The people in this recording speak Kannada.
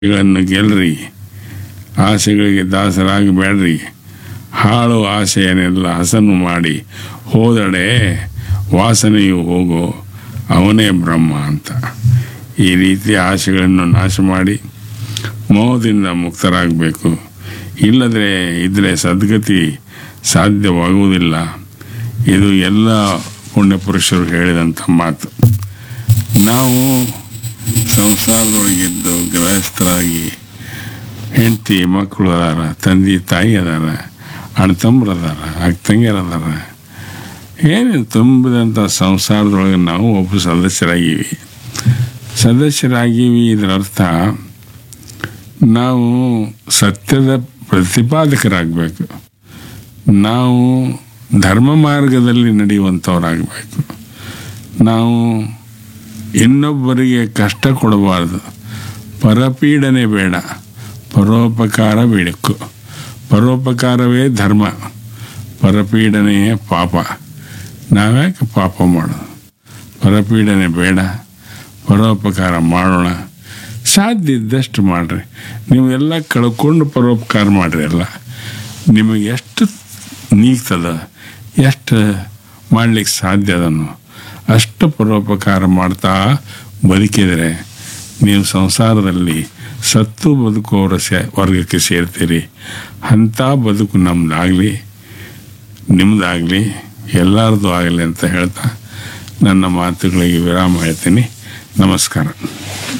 ಗಳನ್ನು ಗೆಲ್ರಿ ಆಸೆಗಳಿಗೆ ದಾಸರಾಗಬೇಡ್ರಿ ಹಾಳು ಆಸೆಯನ್ನೆಲ್ಲ ಹಸನು ಮಾಡಿ ಹೋದಡೆ ವಾಸನೆಯು ಹೋಗೋ ಅವನೇ ಬ್ರಹ್ಮ ಅಂತ ಈ ರೀತಿ ಆಸೆಗಳನ್ನು ನಾಶ ಮಾಡಿ ಮೋಹದಿಂದ ಮುಕ್ತರಾಗಬೇಕು ಇಲ್ಲದ್ರೆ ಇದ್ರೆ ಸದ್ಗತಿ ಸಾಧ್ಯವಾಗುವುದಿಲ್ಲ ಇದು ಎಲ್ಲ ಪುಣ್ಯಪುರುಷರು ಹೇಳಿದಂಥ ಮಾತು ನಾವು ಸಂಸಾರದೊಳಗಿದ್ದು ಗೃಹಸ್ಥರಾಗಿ ಹೆಂಡತಿ ಮಕ್ಕಳು ಅದಾರ ತಂದೆ ತಾಯಿ ಅದಾರ ಅಣ್ಣ ತಮ್ಮರು ಅದಾರ ಅಕ್ಕ ತಂಗಿಯರು ಅದಾರ ಏನೇನು ತುಂಬಿದಂಥ ಸಂಸಾರದೊಳಗೆ ನಾವು ಒಬ್ಬ ಸದಸ್ಯರಾಗೀವಿ ಸದಸ್ಯರಾಗೀವಿ ಇದರ ಅರ್ಥ ನಾವು ಸತ್ಯದ ಪ್ರತಿಪಾದಕರಾಗಬೇಕು ನಾವು ಧರ್ಮ ಮಾರ್ಗದಲ್ಲಿ ನಡೆಯುವಂಥವರಾಗಬೇಕು ನಾವು ಇನ್ನೊಬ್ಬರಿಗೆ ಕಷ್ಟ ಕೊಡಬಾರ್ದು ಪರಪೀಡನೆ ಬೇಡ ಪರೋಪಕಾರ ಬೇಕು ಪರೋಪಕಾರವೇ ಧರ್ಮ ಪರಪೀಡನೆಯೇ ಪಾಪ ನಾವ್ಯಾಕೆ ಪಾಪ ಮಾಡೋದು ಪರಪೀಡನೆ ಬೇಡ ಪರೋಪಕಾರ ಮಾಡೋಣ ಸಾಧ್ಯ ಇದ್ದಷ್ಟು ಮಾಡಿರಿ ನೀವು ಎಲ್ಲ ಕಳ್ಕೊಂಡು ಪರೋಪಕಾರ ಮಾಡಿರಿ ಎಲ್ಲ ನಿಮಗೆ ಎಷ್ಟು ನೀಗ್ತದ ಎಷ್ಟು ಮಾಡ್ಲಿಕ್ಕೆ ಸಾಧ್ಯ ಅದನ್ನು ಅಷ್ಟು ಪರೋಪಕಾರ ಮಾಡ್ತಾ ಬದುಕಿದರೆ ನೀವು ಸಂಸಾರದಲ್ಲಿ ಸತ್ತು ಬದುಕುವವರ ಸೇ ವರ್ಗಕ್ಕೆ ಸೇರ್ತೀರಿ ಅಂಥ ಬದುಕು ನಮ್ಮದಾಗಲಿ ನಿಮ್ಮದಾಗಲಿ ಎಲ್ಲರದು ಆಗಲಿ ಅಂತ ಹೇಳ್ತಾ ನನ್ನ ಮಾತುಗಳಿಗೆ ವಿರಾಮ ಹೇಳ್ತೀನಿ ನಮಸ್ಕಾರ